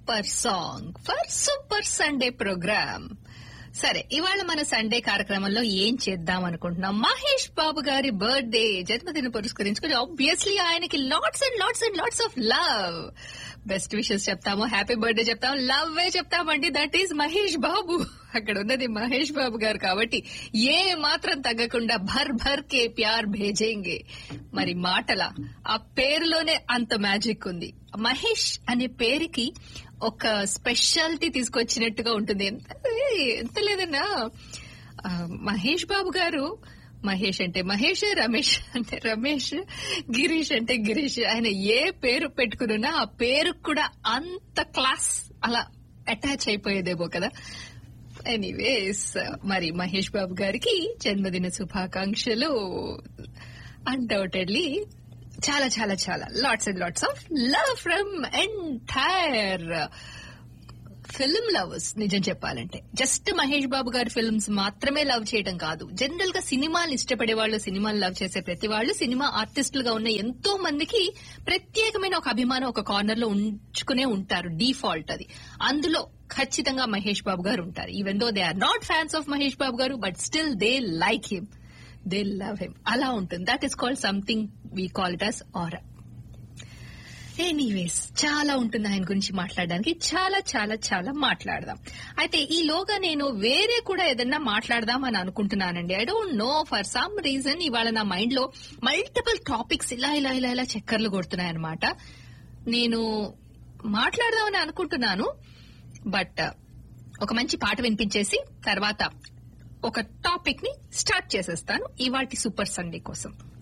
super song for super Sunday programme సరే ఇవాళ మన సండే కార్యక్రమంలో ఏం చేద్దాం అనుకుంటున్నాం మహేష్ బాబు గారి బర్త్డే జన్మదిన పురస్కరించుకుని ఆబ్వియస్లీ ఆయనకి lots and lots and lots of love best wishes చెప్తాము హ్యాపీ బర్త్డే చెప్తాము లవ్ వే చెప్తామండి దట్ ఈస్ మహేష్ బాబు అక్కడ ఉన్నది మహేష్ బాబు గారు కాబట్టి ఏ మాత్రం తగ్గకుండా భర్ భర్ కే ప్యార్ భేజేంగే మరి మాటల ఆ పేరులోనే అంత మ్యాజిక్ ఉంది మహేష్ అనే పేరుకి ఒక స్పెషాలిటీ తీసుకొచ్చినట్టుగా ఉంటుంది ఎంత ఎంత లేదన్నా ఆ, మహేష్ బాబు గారు మహేష్ అంటే మహేష్ రమేష్ అంటే రమేష్ గిరీష్ అంటే గిరీష్ ఆయన ఏ పేరు పెట్టుకున్నా ఆ పేరు కూడా అంత క్లాస్ అలా అటాచ్ అయిపోయేదేమో కదా ఎనీవేస్ మరి మహేష్ బాబు గారికి జన్మదిన శుభాకాంక్షలు అన్డౌటెడ్లీ చాలా చాలా చాలా lots and lots of love from entire film lovers నిజం చెప్పాలంటే జస్ట్ మహేష్ బాబు గారి ఫిల్మ్స్ మాత్రమే లవ్ చేయడం కాదు జనరల్ గా సినిమాలు ఇష్టపడే వాళ్ళు సినిమాలు లవ్ చేసే ప్రతి వాళ్ళు సినిమా ఆర్టిస్టులుగా ఉన్న ఎంతో మందికి ప్రత్యేకమైన ఒక అభిమానం ఒక కార్నర్ లో ఉంచుకునే ఉంటారు డిఫాల్ట్ అది అందులో ఖచ్చితంగా మహేష్ బాబు గారు ఉంటారు even though they are not fans of Mahesh Babu గారు but still they like him they love him అలా ఉంటుంది that is called something we call it as aura anyways చాలా ఉంటుంది ఆయన గురించి మాట్లాడడానికి చాలా చాలా చాలా మాట్లాడదాం అయితే ఈ లోగా నేను వేరే కూడా ఏదన్నా మాట్లాడదాం అని అనుకుంటున్నానండి I don't know for some reason ఇవాళ నా మైండ్ లో మల్టిపుల్ టాపిక్స్ ఇలా ఇలా ఇలా ఇలా చక్కర్లు కొడుతున్నాయి అనమాట నేను మాట్లాడదామని అనుకుంటున్నాను బట్ ఒక మంచి పాట వినిపించేసి తర్వాత ఒక టాపిక్ ని స్టార్ట్ చేసేస్తాను ఇవాటి సూపర్ సండే కోసం